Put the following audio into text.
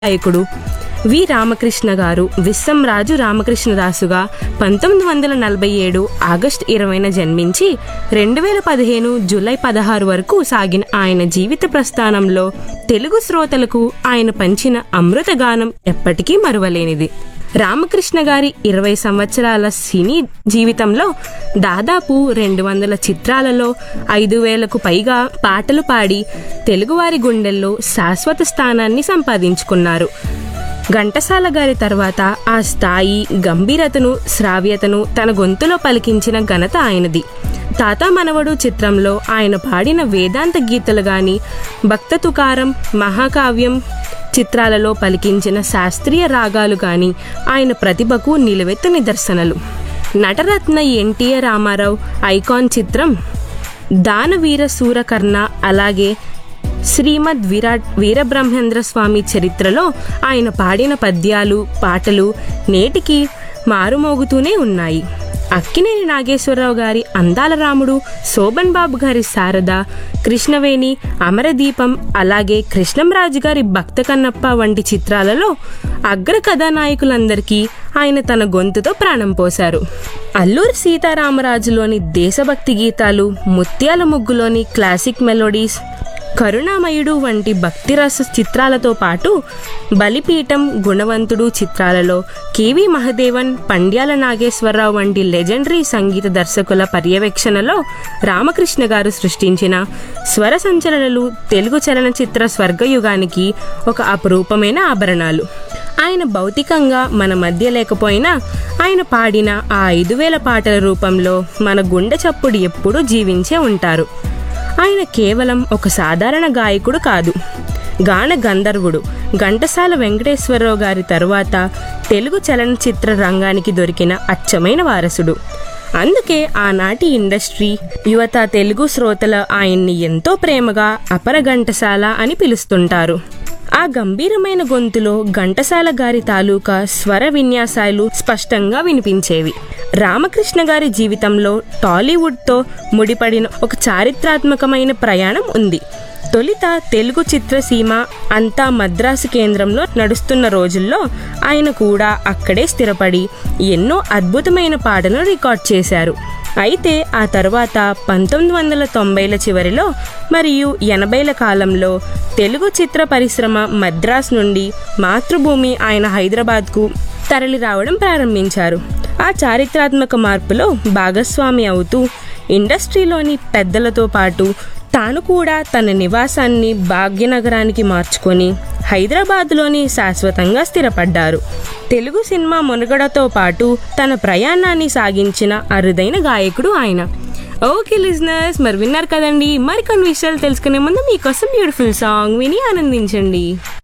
గాయకుడు వి రామకృష్ణ గారు విస్సంరాజు రామకృష్ణదాసుగా పంతొమ్మిది వందల నలభై ఏడు ఆగస్టు ఇరవైన జన్మించి రెండు వేల పదిహేను జూలై పదహారు వరకు సాగిన ఆయన జీవిత ప్రస్థానంలో తెలుగు శ్రోతలకు ఆయన పంచిన అమృతగానం ఎప్పటికీ మరువలేనిది రామకృష్ణ గారి ఇరవై సంవత్సరాల సినీ జీవితంలో దాదాపు రెండు వందల చిత్రాలలో ఐదు వేలకు పైగా పాటలు పాడి తెలుగువారి గుండెల్లో శాశ్వత స్థానాన్ని సంపాదించుకున్నారు ఘంటసాల గారి తర్వాత ఆ స్థాయి గంభీరతను శ్రావ్యతను తన గొంతులో పలికించిన ఘనత ఆయనది తాత మనవడు చిత్రంలో ఆయన పాడిన వేదాంత గీతలు గాని భక్త తుకారం మహాకావ్యం చిత్రాలలో పలికించిన శాస్త్రీయ రాగాలు గాని ఆయన ప్రతిభకు నిలువెత్తు నిదర్శనలు నటరత్న ఎన్టీఆర్ రామారావు ఐకాన్ చిత్రం దానవీర సూరకర్ణ అలాగే శ్రీమద్ విరాట్ వీరబ్రహ్మేంద్ర స్వామి చరిత్రలో ఆయన పాడిన పద్యాలు పాటలు నేటికి మారుమోగుతూనే ఉన్నాయి అక్కినేని నాగేశ్వరరావు గారి అందాల రాముడు శోభన్ బాబు గారి శారద కృష్ణవేణి అమరదీపం అలాగే కృష్ణంరాజు గారి భక్త కన్నప్ప వంటి చిత్రాలలో అగ్ర కథానాయకులందరికీ ఆయన తన గొంతుతో ప్రాణం పోశారు అల్లూరి సీతారామరాజులోని దేశభక్తి గీతాలు ముత్యాల ముగ్గులోని క్లాసిక్ మెలోడీస్ కరుణామయుడు వంటి భక్తిరస చిత్రాలతో పాటు బలిపీఠం గుణవంతుడు చిత్రాలలో కేవి మహదేవన్ పండ్యాల నాగేశ్వరరావు వంటి లెజెండరీ సంగీత దర్శకుల పర్యవేక్షణలో రామకృష్ణ గారు సృష్టించిన స్వర సంచలనలు తెలుగు చలనచిత్ర స్వర్గయుగానికి ఒక అపురూపమైన ఆభరణాలు ఆయన భౌతికంగా మన మధ్య లేకపోయినా ఆయన పాడిన ఆ ఐదు వేల పాటల రూపంలో మన గుండె చప్పుడు ఎప్పుడూ జీవించే ఉంటారు ఆయన కేవలం ఒక సాధారణ గాయకుడు కాదు గాన గంధర్వుడు ఘంటసాల వెంకటేశ్వరరావు గారి తరువాత తెలుగు చలనచిత్ర రంగానికి దొరికిన అచ్చమైన వారసుడు అందుకే ఆనాటి ఇండస్ట్రీ యువత తెలుగు శ్రోతల ఆయన్ని ఎంతో ప్రేమగా అపర ఘంటసాల అని పిలుస్తుంటారు ఆ గంభీరమైన గొంతులో ఘంటసాల గారి తాలూకా స్వర విన్యాసాలు స్పష్టంగా వినిపించేవి రామకృష్ణ గారి జీవితంలో టాలీవుడ్తో ముడిపడిన ఒక చారిత్రాత్మకమైన ప్రయాణం ఉంది తొలిత తెలుగు చిత్రసీమ అంతా మద్రాసు కేంద్రంలో నడుస్తున్న రోజుల్లో ఆయన కూడా అక్కడే స్థిరపడి ఎన్నో అద్భుతమైన పాటలను రికార్డ్ చేశారు అయితే ఆ తర్వాత పంతొమ్మిది వందల తొంభైల చివరిలో మరియు ఎనభైల కాలంలో తెలుగు చిత్ర పరిశ్రమ మద్రాస్ నుండి మాతృభూమి ఆయన హైదరాబాద్కు తరలి రావడం ప్రారంభించారు ఆ చారిత్రాత్మక మార్పులో భాగస్వామి అవుతూ ఇండస్ట్రీలోని పెద్దలతో పాటు తాను కూడా తన నివాసాన్ని భాగ్యనగరానికి మార్చుకొని హైదరాబాద్లోని శాశ్వతంగా స్థిరపడ్డారు తెలుగు సినిమా మునగడతో పాటు తన ప్రయాణాన్ని సాగించిన అరుదైన గాయకుడు ఆయన ఓకే లిజనర్స్ మరి విన్నారు కదండి మరికొన్ని విషయాలు తెలుసుకునే ముందు మీకోసం బ్యూటిఫుల్ సాంగ్ విని ఆనందించండి